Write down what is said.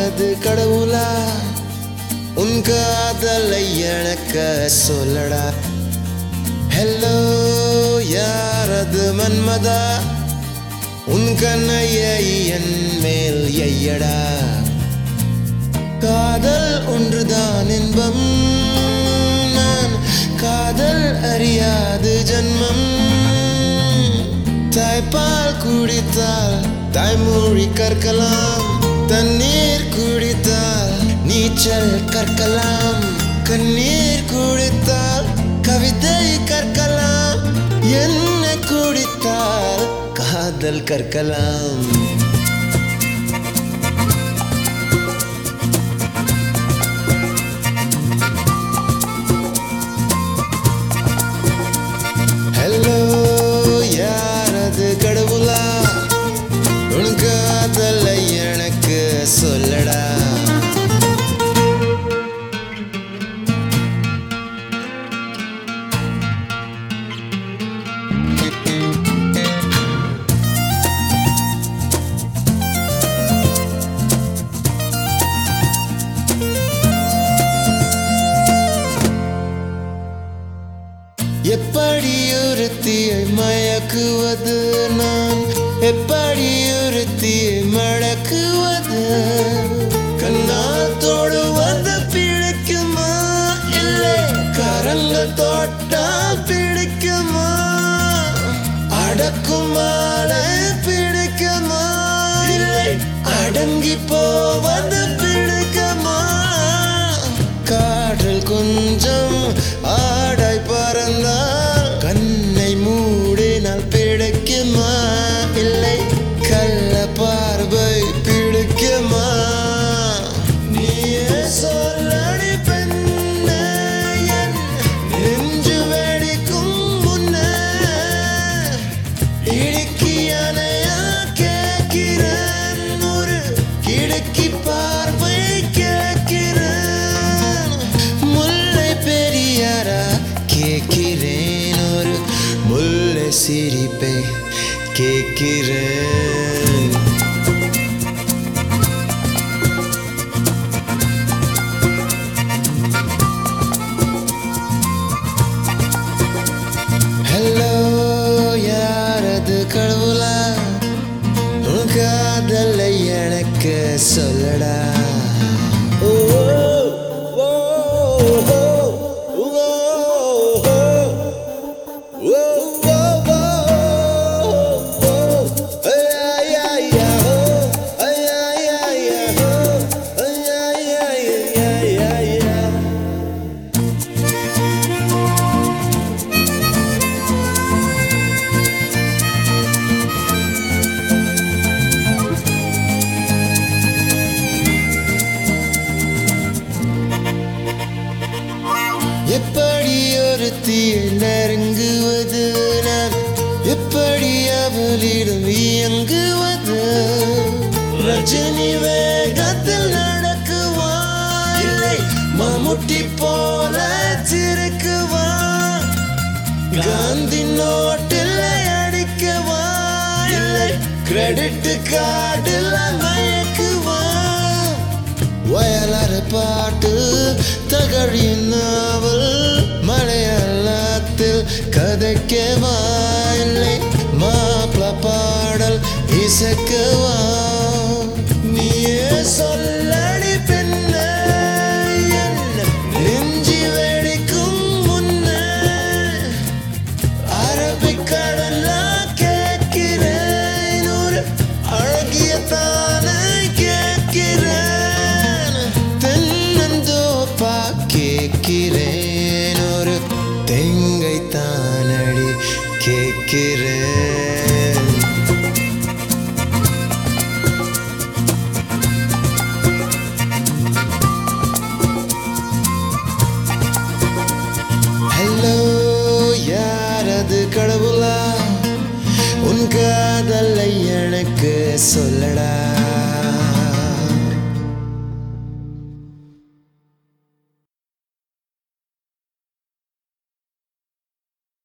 யாரது கடவுளா உன் காதலை எனக்கு சொல்லடா ஹலோ யாரது மன்மதா உன் கண்ணையை என் மேல் எய்யடா காதல் ஒன்றுதான் இன்பம் நான் காதல் அறியாது ஜன்மம் தாய்ப்பால் குடித்தால் தாய்மொழி கற்கலாம் தண்ணீர் குடித்தால் நீச்சல் கற்கலாம் கண்ணீர் குடித்தால் கவிதை கற்கலாம் என்ன குடித்தால் காதல் கற்கலாம் ஹலோ யாரது கடவுளா உன் காதலை எனக்கு சொல்லடா எப்படி ஒருத்தியை மயக்குவது நான் எப்படி ஒருத்தியை மடக்குவது கண்ணால் தொடுவது பிடிக்குமா இல்லை கரங்கள் தொட்டால் பிடிக்குமா அடக்குமாலை பிடிக்குமா இல்லை அடங்கி போவது பிடிக்குமா காற்றில் கொஞ்சம் ஆடை பறந்தால் கண்ணை மூடினால் பிடிக்குமா இல்லை கள்ள பார்வை பிடிக்குமா நீயே சொல்லடி பெண்ணே என் நெஞ்சு வெடிக்கும் முன்னே இடுக்கி அணையா கேட்கிறேன் ஒரு கிடுக்கி பார்வை கேட்கிறேன் முல்லை பெரியாரா கேட்கிறேன் ஒரு முல்லை சிரிப்பை கேட்கிறேன் ஹலோ யாரது கடவுளா உன் காதலை எனக்கு சொல்லடா ஓ, ஓ, ஓ, ஓ, ஓ, ஓ, எப்படி ஒருத்தியை நெருங்குவது நான் எப்படி அவளிடம் இயங்குவது ரஜினி வேகத்தில் நடக்குவா இல்லை மம்முட்டி போல சிரிக்குவா காந்தி நோட்டில் அடிக்கவா இல்லை கிரெடிட் கார்டில் மயக்குவா வயலாறு பாட்டு தகழின் நாவல் மலையாளத்தில் கதைக்கவா இல்லை மாப்பிள பாடல் இசைக்கவா நீயே சொல்லடி பெண்ணே என் நெஞ்சி வெடிக்கும் முன்னே அரபிக்கடலா கேட்கிறேன் ஒரு அழகிய தானே கேட்கிறேன் தென்னந்தோப்பா கேட்கிறேன் ஒரு தெங்கை தானடி கேட்கிறேன் ஹலோ யாரது கடவுளா உன் காதலை எனக்கு சொல்லடா